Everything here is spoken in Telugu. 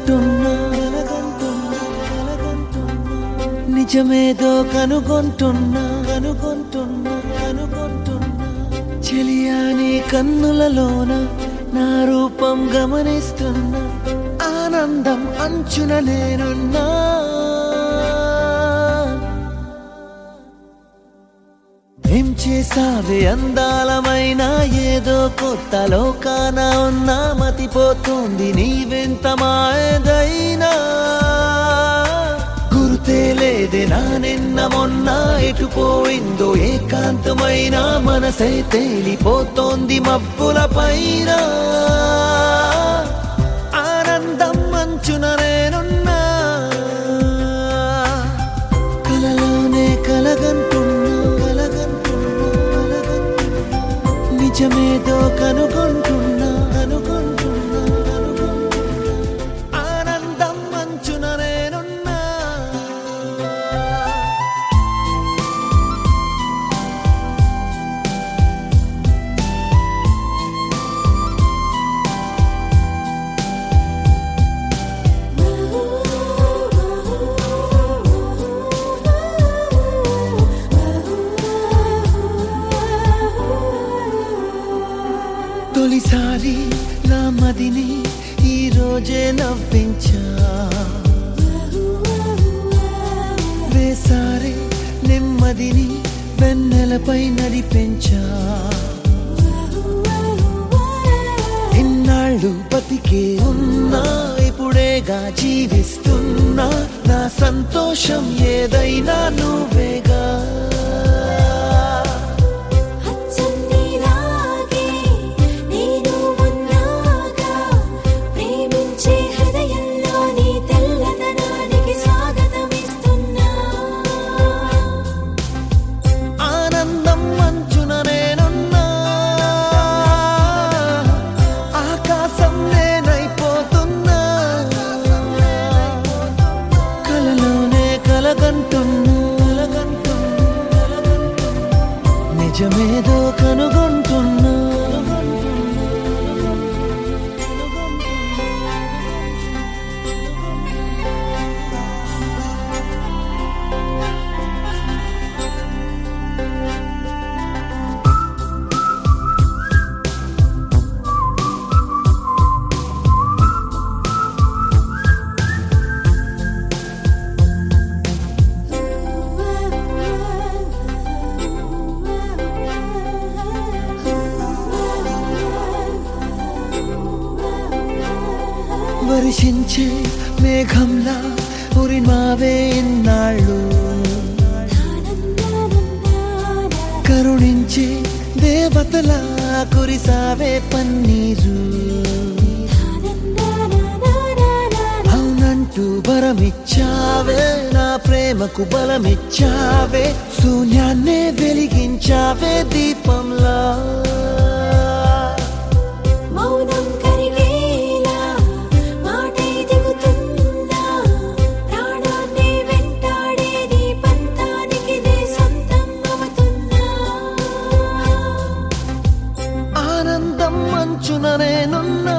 కలగంటున్నా కలగంటున్నా కలగంటున్నా నిజమేదో కనుగొంటున్నా కనుగొంటున్నా కనుగొంటున్నా చెలియాని కన్నులలోన నా రూపం గమనిస్తున్నా ఆనందం అంచున నేనున్నా ఏం చేసావే అందాలమైన ఏదో కొత్త లోకాన ఉన్నా మతిపోతుంది నీవెంత మాయదైనా గుర్తే లేదే నా నిన్న మొన్న ఎటుపోయిందో ఏకాంతమైన మనసై తేలిపోతోంది మబ్బుల పైన ఆనందం మంచున నేనున్నా కలలోనే కలగంటున్నా కలగంటున్నా కలగంటున్నా నిజమేదో కనుగొంటున్నా కనుగొంటున్నా కనుగొంటున్నా ఆనందం మంచున నేనున్నా తొలిసారి నా మదిని ఈ రోజే నవ్వించా వేసారి నెమ్మదిని వెన్నెలపై నడిపించా ఇన్నాళ్ళు బతికే ఉన్నా ఇప్పుడేగా జీవిస్తున్నా నా సంతోషం ఏదైనా నువ్వేగా అచ్చం నీలాగే నేను ఉన్నాగా ప్రేమించే హృదయంలో నీ తెల్లదనానికి స్వాగతమిస్తున్నా ఆనందం మంచున నేనున్నా ఆకాశం నేనైపోతున్నా కలలోనే కలగంటున్నా కలగంటున్నా నిజమేదో కనుగొంటున్నా వర్షించే మేఘంలా ఉరిమావే ఇన్నాళ్ళు కరుణించే దేవతలా కురిసావే పన్నీరు అవునంటూ వరమిచ్చావే నా ప్రేమకు బలమిచ్చావే శూన్యాన్నే వెలిగించావే దీపంలా మౌనం కరిగేలా మాటై దిగుతున్నా ప్రాణాన్ని వెంటాడేది పంతానికి నే సొంతం అవుతున్నా ఆనందం మంచున నేనున్నా